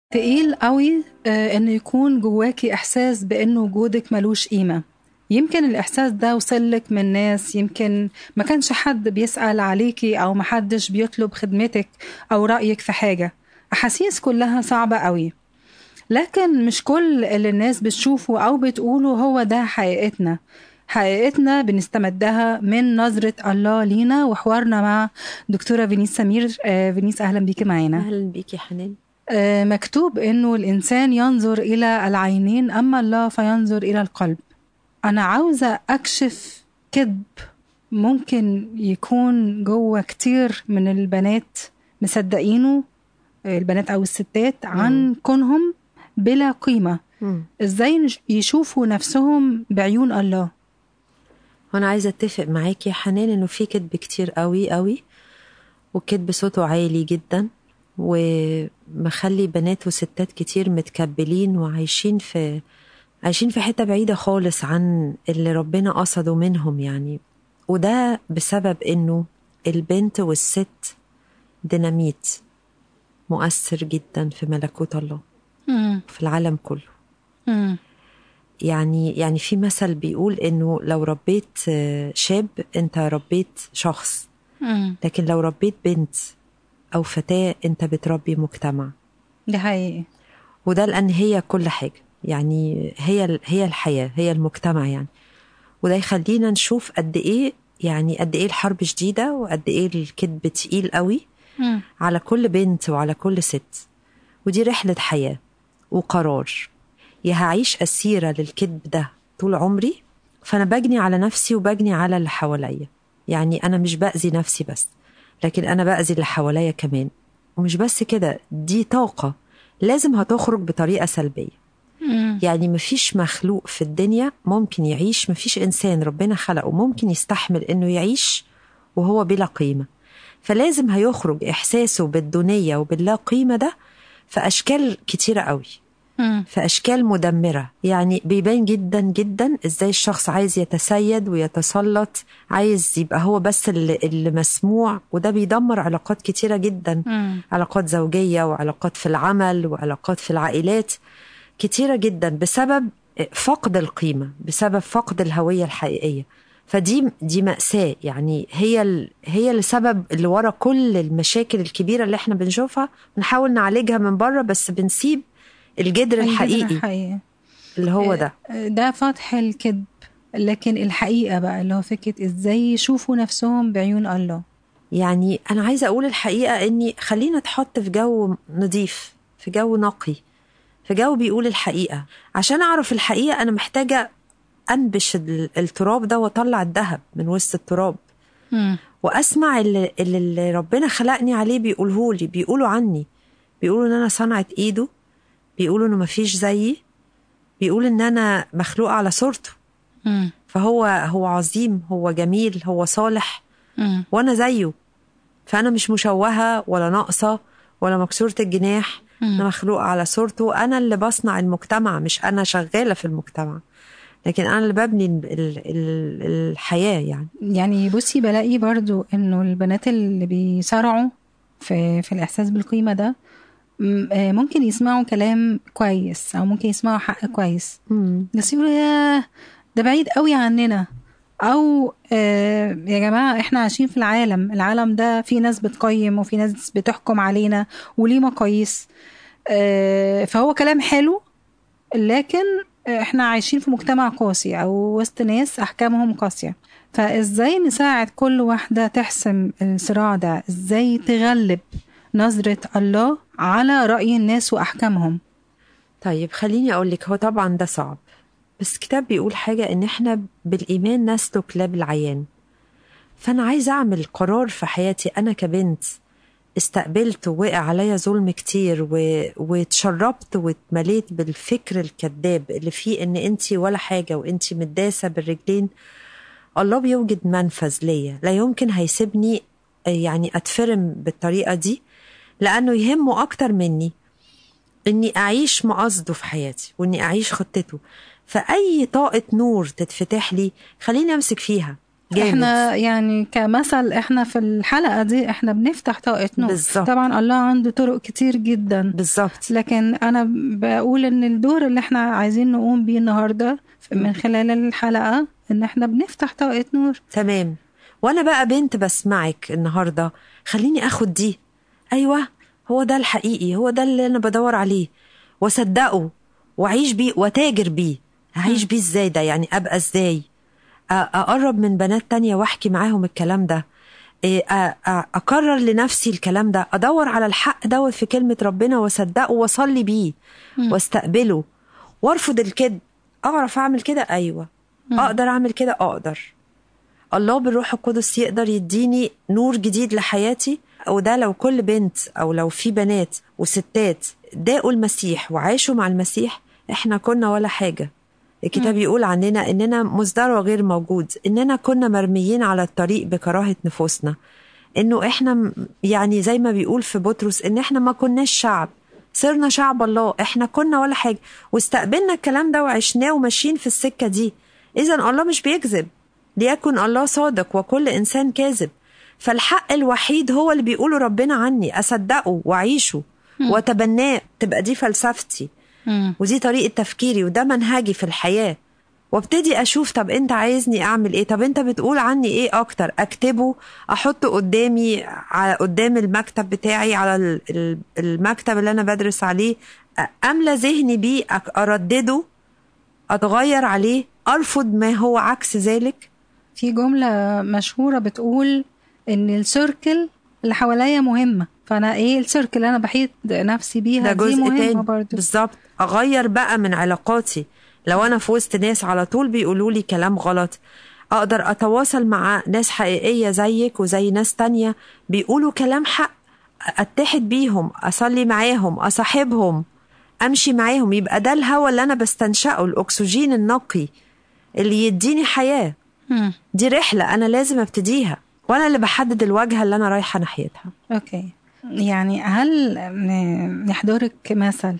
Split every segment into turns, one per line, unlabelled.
تقيل قوي آه، انه يكون جواكي احساس بانه وجودك ملوش قيمه يمكن الاحساس ده وصلك من ناس يمكن ما كانش حد بيسال عليكي او ما حدش بيطلب خدمتك او رايك في حاجه احاسيس كلها صعبه قوي لكن مش كل اللي الناس بتشوفه او بتقوله هو ده حقيقتنا حقيقتنا بنستمدها من نظرة الله لينا وحوارنا مع دكتورة فينيس سمير آه، فينيس أهلا بيكي معانا
اهلا بيكي يا حنان
آه، مكتوب انه الانسان ينظر الى العينين اما الله فينظر الى القلب انا عاوزه اكشف كذب ممكن يكون جوه كتير من البنات مصدقينه آه، البنات او الستات عن كونهم بلا قيمه
مم.
ازاي نش- يشوفوا نفسهم بعيون الله
وانا عايزه اتفق معاكي يا حنان انه في كذب كتير قوي قوي والكذب صوته عالي جدا ومخلي بنات وستات كتير متكبلين وعايشين في عايشين في حته بعيده خالص عن اللي ربنا قصده منهم يعني وده بسبب انه البنت والست ديناميت مؤثر جدا في ملكوت الله
مم.
في العالم كله
مم.
يعني يعني في مثل بيقول انه لو ربيت آه، شاب انت ربيت شخص
مم.
لكن لو ربيت بنت او فتاه انت بتربي مجتمع
ده حقيقي
وده لان هي كل حاجه يعني هي ال- هي الحياه هي المجتمع يعني وده يخلينا نشوف قد ايه يعني قد ايه الحرب شديده وقد ايه الكذب تقيل قوي
مم.
على كل بنت وعلى كل ست ودي رحلة حياة وقرار يا هعيش أسيرة للكذب ده طول عمري فأنا بجني على نفسي وبجني على اللي حواليا يعني أنا مش بأذي نفسي بس لكن أنا بأذي اللي حواليا كمان ومش بس كده دي طاقة لازم هتخرج بطريقة سلبية
مم.
يعني مفيش مخلوق في الدنيا ممكن يعيش مفيش إنسان ربنا خلقه ممكن يستحمل إنه يعيش وهو بلا قيمة فلازم هيخرج إحساسه بالدونية وباللا قيمة ده في أشكال كتيرة قوي
مم.
في أشكال مدمرة يعني بيبان جدا جدا إزاي الشخص عايز يتسيد ويتسلط عايز يبقى هو بس اللي, اللي مسموع وده بيدمر علاقات كتيرة جدا
مم.
علاقات زوجية وعلاقات في العمل وعلاقات في العائلات كتيرة جدا بسبب فقد القيمة بسبب فقد الهوية الحقيقية فدي دي مأساة يعني هي ال... هي السبب اللي ورا كل المشاكل الكبيرة اللي احنا بنشوفها بنحاول نعالجها من بره بس بنسيب الجدر الحقيقي
الحقيقي
اللي هو ده
ده فتح الكذب لكن الحقيقة بقى اللي هو فكرة ازاي يشوفوا نفسهم بعيون الله
يعني انا عايزه اقول الحقيقه اني خلينا اتحط في جو نظيف في جو نقي في جو بيقول الحقيقه عشان اعرف الحقيقه انا محتاجه انبش ال- التراب ده واطلع الذهب من وسط التراب
مم.
واسمع اللي, اللي ربنا خلقني عليه بيقوله لي بيقولوا عني بيقولوا ان انا صنعه ايده بيقولوا انه مفيش زيي بيقول ان انا مخلوقه على صورته
مم.
فهو هو عظيم هو جميل هو صالح
مم.
وانا زيه فانا مش مشوهه ولا ناقصه ولا مكسوره الجناح انا مخلوقه على صورته انا اللي بصنع المجتمع مش انا شغاله في المجتمع لكن انا اللي ببني ال ال ال الحياه يعني
يعني بصي بلاقي برضو انه البنات اللي بيصارعوا في في الاحساس بالقيمة ده م- آه، ممكن يسمعوا كلام كويس او ممكن يسمعوا حق كويس بس يقولوا ياه ده بعيد قوي عننا او آه يا جماعه احنا عايشين في العالم العالم ده في ناس بتقيم وفي ناس بتحكم علينا وليه مقاييس آه فهو كلام حلو لكن احنا عايشين في مجتمع قاسي او وسط ناس احكامهم قاسيه فازاي نساعد كل واحده تحسم الصراع ده ازاي تغلب نظره الله على راي الناس واحكامهم
طيب خليني اقول لك هو طبعا ده صعب بس كتاب بيقول حاجه ان احنا بالايمان نسلك لا بالعيان فانا عايزه اعمل قرار في حياتي انا كبنت استقبلت ووقع عليا ظلم كتير و... واتشربت واتمليت بالفكر الكذاب اللي فيه ان انت ولا حاجه وانت متداسه بالرجلين الله بيوجد منفذ ليا لا يمكن هيسيبني يعني اتفرم بالطريقه دي لانه يهمه اكتر مني اني اعيش مقصده في حياتي واني اعيش خطته فاي طاقه نور تتفتح لي خليني امسك فيها جامد
احنا يعني كمثل احنا في الحلقه دي احنا بنفتح طاقه نور
بالظبط.
طبعا الله عنده طرق كتير جدا
بالظبط
لكن انا بقول ان الدور اللي احنا عايزين نقوم بيه النهارده من خلال الحلقه ان احنا بنفتح طاقه نور
تمام وانا بقى بنت بسمعك النهارده خليني اخد دي ايوه هو ده الحقيقي هو ده اللي انا بدور عليه واصدقه واعيش بيه وتاجر بيه هعيش بيه ازاي ده يعني ابقى ازاي أ- اقرب من بنات تانية واحكي معاهم الكلام ده إيه، أ- أ- اكرر لنفسي الكلام ده ادور على الحق دوت في كلمة ربنا واصدقه واصلي بيه واستقبله وارفض الكذب اعرف اعمل كده ايوه اقدر اعمل كده اقدر الله بالروح القدس يقدر يديني نور جديد لحياتي وده لو كل بنت او لو في بنات وستات داقوا المسيح وعاشوا مع المسيح احنا كنا ولا حاجه الكتاب يقول عننا اننا مصدر وغير موجود اننا كنا مرميين على الطريق بكراهه نفوسنا انه احنا م- يعني زي ما بيقول في بطرس ان احنا ما كناش شعب صرنا شعب الله احنا كنا ولا حاجه واستقبلنا الكلام ده وعشناه وماشيين في السكه دي اذا الله مش بيكذب ليكن الله صادق وكل انسان كاذب فالحق الوحيد هو اللي بيقوله ربنا عني اصدقه واعيشه واتبناه تبقى دي فلسفتي
مم.
ودي طريقه تفكيري وده منهجي في الحياه وابتدي اشوف طب انت عايزني اعمل ايه طب انت بتقول عني ايه اكتر اكتبه احطه قدامي على قدام المكتب بتاعي على ال- ال- المكتب اللي انا بدرس عليه أ- املى ذهني بيه أك- اردده اتغير عليه ارفض ما هو عكس ذلك
في جمله مشهوره بتقول ان السيركل اللي حواليا مهمه فانا ايه السيركل اللي انا بحيط نفسي بيها
ده
دي
جزء
مهمه
تاني
برضو
بالظبط اغير بقى من علاقاتي لو انا في وسط ناس على طول بيقولوا لي كلام غلط اقدر اتواصل مع ناس حقيقيه زيك وزي ناس تانية بيقولوا كلام حق اتحد بيهم اصلي معاهم اصاحبهم امشي معاهم يبقى ده الهوى اللي انا بستنشقه الاكسجين النقي اللي يديني حياه
مم.
دي رحله انا لازم ابتديها وانا اللي بحدد الواجهه اللي انا رايحه ناحيتها
اوكي يعني هل ن- يحضرك مثل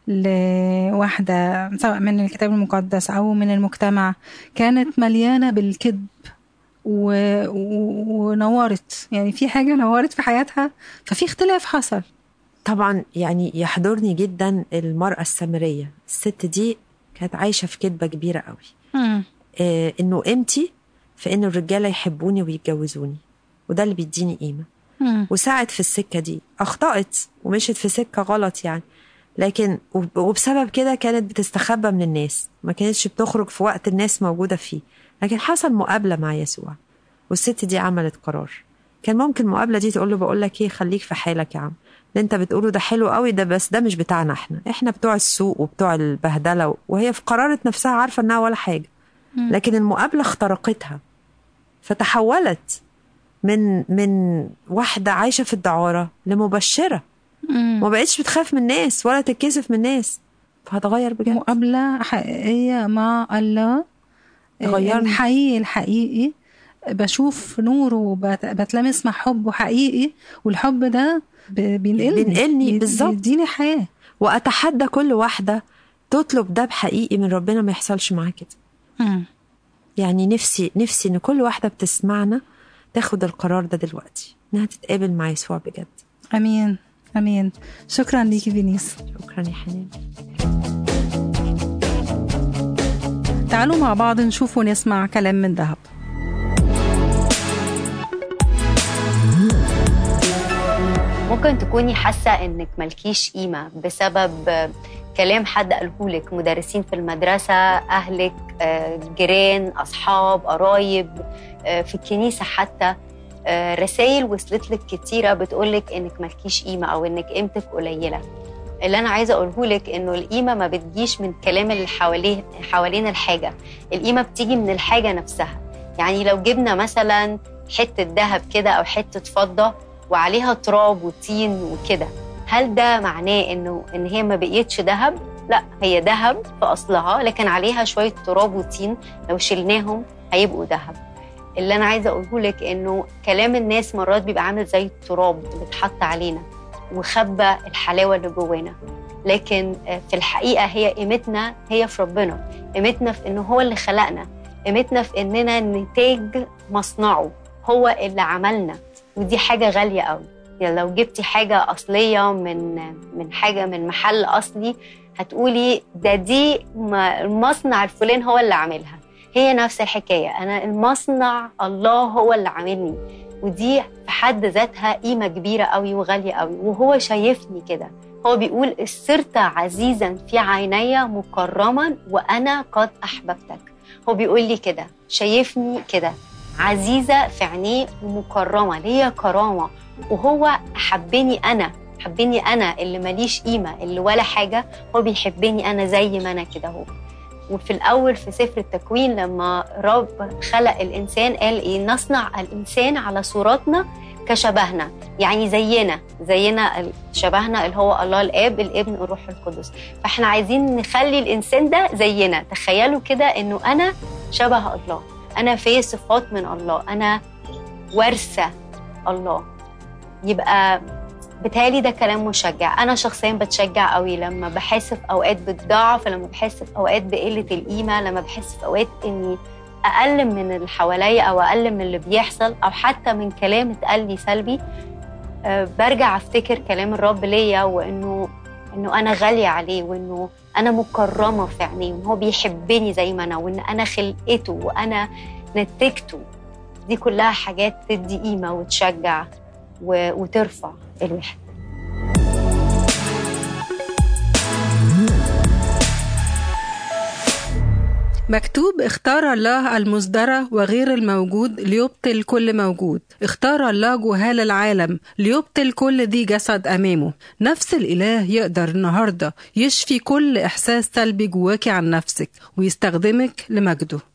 لواحدة سواء من الكتاب المقدس أو من المجتمع كانت مليانة بالكذب و... و... ونورت يعني في حاجة نورت في حياتها ففي اختلاف حصل
طبعا يعني يحضرني جدا المرأة السامرية الست دي كانت عايشة في كذبة كبيرة قوي
مم.
آه انه قيمتي في ان الرجالة يحبوني ويتجوزوني وده اللي بيديني قيمة
مم.
وسعت في السكة دي أخطأت ومشت في سكة غلط يعني لكن وب- وبسبب كده كانت بتستخبى من الناس ما كانتش بتخرج في وقت الناس موجودة فيه لكن حصل مقابلة مع يسوع والست دي عملت قرار كان ممكن المقابلة دي تقول له بقول لك ايه خليك في حالك يا عم اللي انت بتقوله ده حلو قوي ده بس ده مش بتاعنا احنا احنا بتوع السوق وبتوع البهدلة وهي في قرارة نفسها عارفة انها ولا حاجة لكن المقابلة اخترقتها فتحولت من من واحدة عايشة في الدعارة لمبشرة
مم.
ما بقتش بتخاف من الناس ولا تتكسف من الناس فهتغير بجد
مقابلة حقيقية مع الله
غيرني.
الحقيقي الحقيقي بشوف نوره وبتلمس مع حبه حقيقي والحب ده ب- بينقلني
بينقلني
بي-
بالظبط.
بيديني حياة
وأتحدى كل واحدة تطلب ده بحقيقي من ربنا ما يحصلش معاها كده
مم.
يعني نفسي نفسي ان كل واحدة بتسمعنا تاخد القرار ده دلوقتي انها تتقابل مع يسوع بجد
امين امين شكرا ليكي فينيس
شكرا يا حنان
تعالوا مع بعض نشوف ونسمع كلام من ذهب
ممكن تكوني حاسة إنك ملكيش قيمة بسبب آه، كلام حد قالهولك مدرسين في المدرسة أهلك آه، جيران أصحاب قرايب آه، في الكنيسة حتى رسائل وصلت لك كتيرة بتقولك إنك ملكيش قيمة أو إنك قيمتك قليلة اللي أنا عايزة أقوله لك إنه القيمة ما بتجيش من الكلام اللي حواليه حوالين الحاجة القيمة بتيجي من الحاجة نفسها يعني لو جبنا مثلا حتة ذهب كده أو حتة فضة وعليها تراب وطين وكده هل ده معناه انه ان هي ما بقيتش ذهب لا هي ذهب في اصلها لكن عليها شويه تراب وطين لو شلناهم هيبقوا ذهب اللي انا عايزه اقوله لك انه كلام الناس مرات بيبقى عامل زي التراب اللي اتحط علينا وخبى الحلاوه اللي جوانا لكن آه، في الحقيقه هي قيمتنا هي في ربنا قيمتنا في انه هو اللي خلقنا قيمتنا في اننا نتاج مصنعه هو اللي عملنا ودي حاجه غاليه قوي يعني لو جبتي حاجه اصليه من من حاجه من محل اصلي هتقولي ده دي المصنع الفلان هو اللي عاملها هي نفس الحكايه انا المصنع الله هو اللي عاملني ودي في حد ذاتها قيمه كبيره قوي وغاليه قوي وهو شايفني كده هو بيقول صرت عزيزا في عيني مكرما وانا قد احببتك هو بيقول لي كده شايفني كده عزيزه في عينيه ومكرمه ليا كرامه وهو حبني انا حبني انا اللي ماليش قيمه اللي ولا حاجه هو بيحبني انا زي ما انا كده هو وفي الاول في سفر التكوين لما رب خلق الانسان قال ايه نصنع الانسان على صورتنا كشبهنا يعني زينا زينا شبهنا اللي هو الله الاب الابن الروح القدس فاحنا عايزين نخلي الانسان ده زينا تخيلوا كده انه انا شبه الله انا في صفات من الله انا وارثه الله يبقى بتهيألي ده كلام مشجع أنا شخصيا بتشجع قوي لما بحس في أوقات بالضعف لما بحس في أوقات بقلة القيمة لما بحس في أوقات إني أقل من اللي حواليا أو أقل من اللي بيحصل أو حتى من كلام اتقال لي سلبي أه برجع أفتكر كلام الرب ليا وإنه إنه أنا غالية عليه وإنه أنا مكرمة في عينيه وإن هو بيحبني زي ما أنا وإن أنا خلقته وأنا نتجته دي كلها حاجات تدي قيمة وتشجع وترفع الواحد
مكتوب اختار الله المصدرة وغير الموجود ليبطل كل موجود اختار الله جهال العالم ليبطل كل ذي جسد أمامه نفس الإله يقدر النهاردة يشفي كل إحساس سلبي جواكي عن نفسك ويستخدمك لمجده